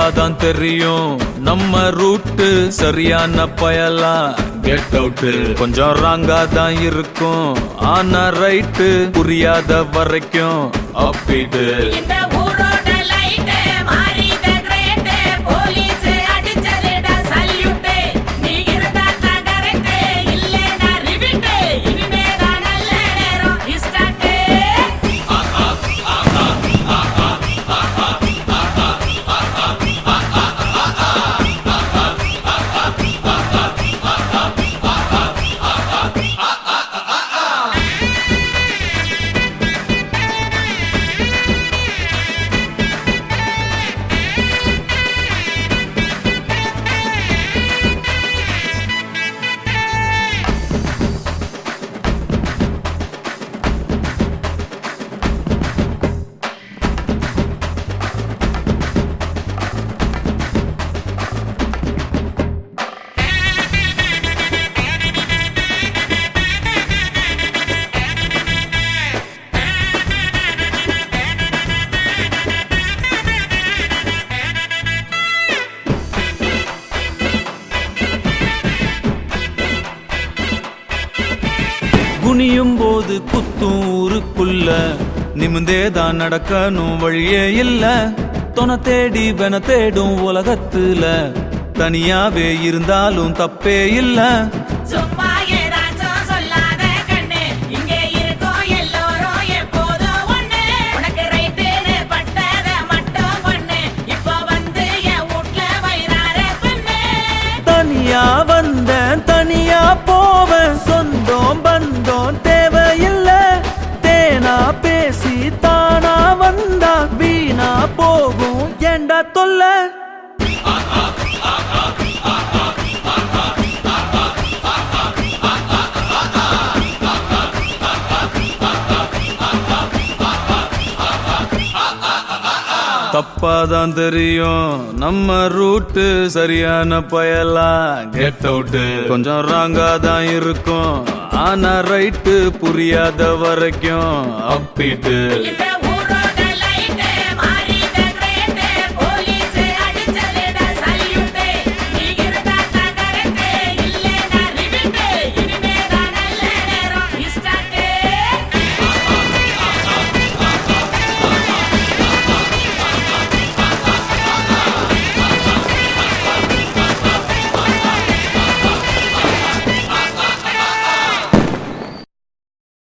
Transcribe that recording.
தப்பாதான் தெரியும் நம்ம ரூட்டு சரியான பயலா கெட் அவுட் கொஞ்சம் ராங்கா தான் இருக்கும் ஆனா ரைட்டு புரியாத வரைக்கும் அப்பீட்டு இந்த ஊரோட லைட் மாறித கிரேட் போலீஸ் அடிச்சதுட சல்யூட் நீ இருந்தா தான் கரெக்ட் இல்லனா ரிவிட் இனிமே தான் நல்ல நேரம் ஸ்டார்ட் குனியும் போது குத்தும் ஊருக்குள்ள நிமிந்தே தான் நடக்கணும் வழியே இல்ல தொண தேடி வென தேடும் உலகத்துல தனியாவே இருந்தாலும் தப்பே இல்ல சும்மா ஏதாச்சும் சொல்லாத கண்ணு இங்க இருக்கோம் எல்லோரும் எப்போதும் ஒண்ணு உனக்கு ரைட்டுன்னு பட்டத மட்டும் பண்ணு இப்போ வந்து என் வீட்ல வயிறார பண்ணு தனியா வந்தேன் தனியா போவேன் சொந்தம் பந்தம் தேவையில்ல தேனா பேசி தானா வந்தா வீணா போகும் ஏண்டா தொல்லை தப்பாதான் தெரியும் நம்ம ரூட்டு சரியான பயலா கெட் அவுட் கொஞ்சம் ராங்கா தான் இருக்கும் ஆனா ரைட்டு புரியாத வரைக்கும் அப்பீட்டு இந்த